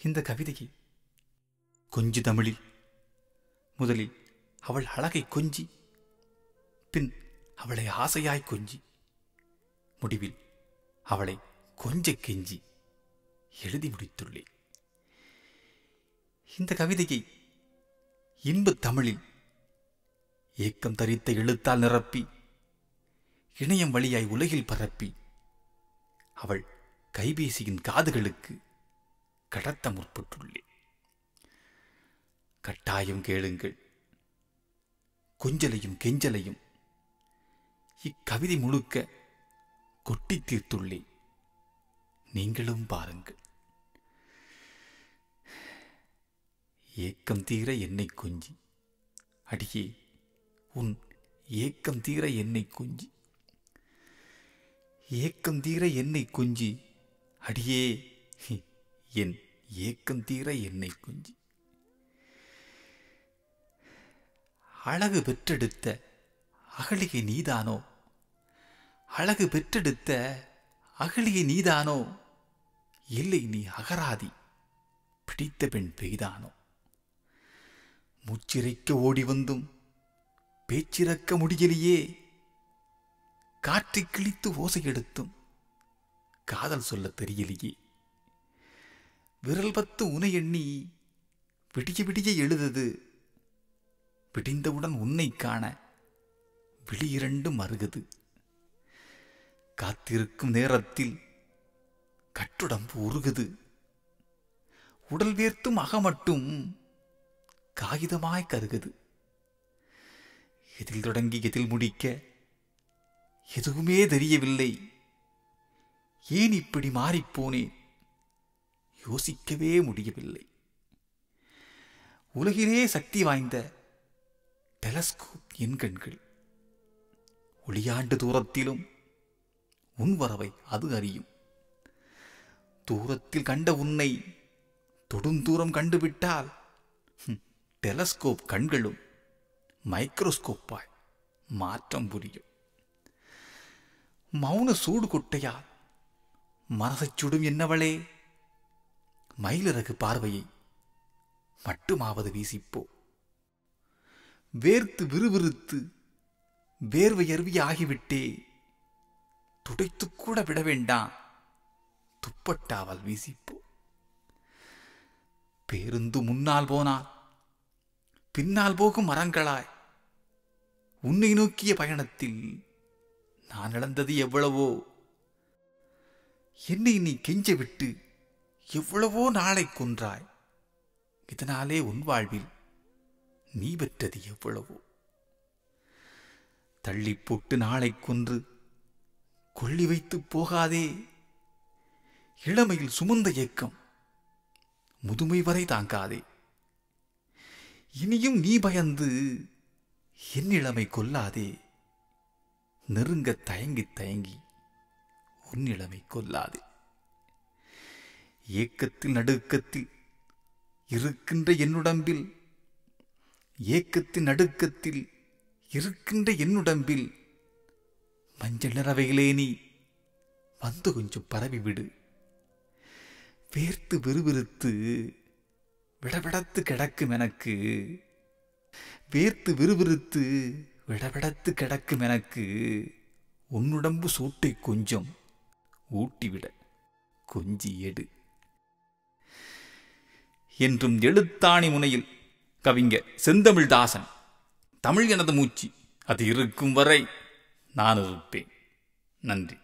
இந்த கவிதையை கொஞ்சு தமிழில் முதலில் அவள் அழகை கொஞ்சி பின் அவளை ஆசையாய் கொஞ்சி முடிவில் அவளை கொஞ்ச கெஞ்சி எழுதி முடித்துள்ளேன் இந்த கவிதையை இன்பத் தமிழில் ஏக்கம் தரித்த எழுத்தால் நிரப்பி இணையம் வழியாய் உலகில் பரப்பி அவள் கைபேசியின் காதுகளுக்கு கடத்த முற்பட்டுள்ளேன் கட்டாயம் கேளுங்கள் கொஞ்சலையும் கெஞ்சலையும் இக்கவிதை முழுக்க கொட்டி தீர்த்துள்ளேன் நீங்களும் பாருங்கள் ஏக்கம் தீர என்னை கொஞ்சி அடியே உன் ஏக்கம் தீர என்னை கொஞ்சி ஏக்கம் தீர என்னை கொஞ்சி அடியே ஹி, என் ஏக்கம் தீர என்னை கொஞ்சி அழகு பெற்றெடுத்த அகலிகை நீதானோ அழகு பெற்றெடுத்த அகலிகை நீதானோ இல்லை நீ அகராதி பிடித்த பெண் பெய்தானோ மூச்சிறைக்க ஓடி வந்தும் பேச்சிறக்க முடியலையே காற்றை கிழித்து ஓசை எடுத்தும் காதல் சொல்ல தெரியலையே விரல் பத்து உனை எண்ணி விடிய விடிய எழுதது விடிந்தவுடன் உன்னை காண விழி இரண்டும் மருகுது காத்திருக்கும் நேரத்தில் கட்டுடம்பு உருகுது உடல் வேர்த்தும் அகமட்டும் காகிதமாய் கருகுது எதில் தொடங்கி எதில் முடிக்க எதுவுமே தெரியவில்லை ஏன் இப்படி மாறிப்போனேன் யோசிக்கவே முடியவில்லை உலகிலே சக்தி வாய்ந்த டெலஸ்கோப் என் கண்கள் ஒளியாண்டு தூரத்திலும் உன் வரவை அது அறியும் தூரத்தில் கண்ட உன்னை தொடுந்தூரம் கண்டுவிட்டால் ஹம், டெலஸ்கோப் கண்களும் மைக்ரோஸ்கோப்பாய் மாற்றம் புரியும் மௌன சூடு கொட்டையால் மனசைச் சுடும் என்னவளே மயிலிறகு பார்வையை மட்டுமாவது வீசிப்போ வேர்த்து விறுவிறுத்து வேர்வையர்வி ஆகிவிட்டே துடைத்துக் கூட விட வேண்டாம் துப்பட்டாவால் வீசிப்போ பேருந்து முன்னால் போனால் பின்னால் போகும் மரங்களாய் உன்னை நோக்கிய பயணத்தில் நான் இழந்தது எவ்வளவோ என்னை நீ கெஞ்ச விட்டு எவ்வளவோ நாளை கொன்றாய் இதனாலே உன் வாழ்வில் நீ பெற்றது எவ்வளவோ தள்ளி போட்டு நாளை கொன்று கொள்ளி வைத்து போகாதே இளமையில் சுமந்த ஏக்கம் முதுமை வரை தாங்காதே இனியும் நீ பயந்து என் இளமை கொல்லாதே நெருங்க தயங்கி தயங்கி உன் இளமை கொல்லாதே ஏக்கத்தில் நடுக்கத்தில் இருக்கின்ற என்னுடம்பில் ஏக்கத்தின் நடுக்கத்தில் இருக்கின்ற என்னுடம்பில் மஞ்சள் நிறவையிலே நீ வந்து கொஞ்சம் பரவி விடு வேர்த்து விறுவிறுத்து விடவிடத்து கிடக்கும் எனக்கு வேர்த்து விறுவிறுத்து விடவிடத்து கிடக்கும் எனக்கு உன்னுடம்பு சூட்டை கொஞ்சம் ஊட்டிவிட கொஞ்சி எடு என்றும் எழுத்தாணி முனையில் கவிஞர் செந்தமிழ்தாசன் தமிழ் எனது மூச்சு அது இருக்கும் வரை நான் இருப்பேன் நன்றி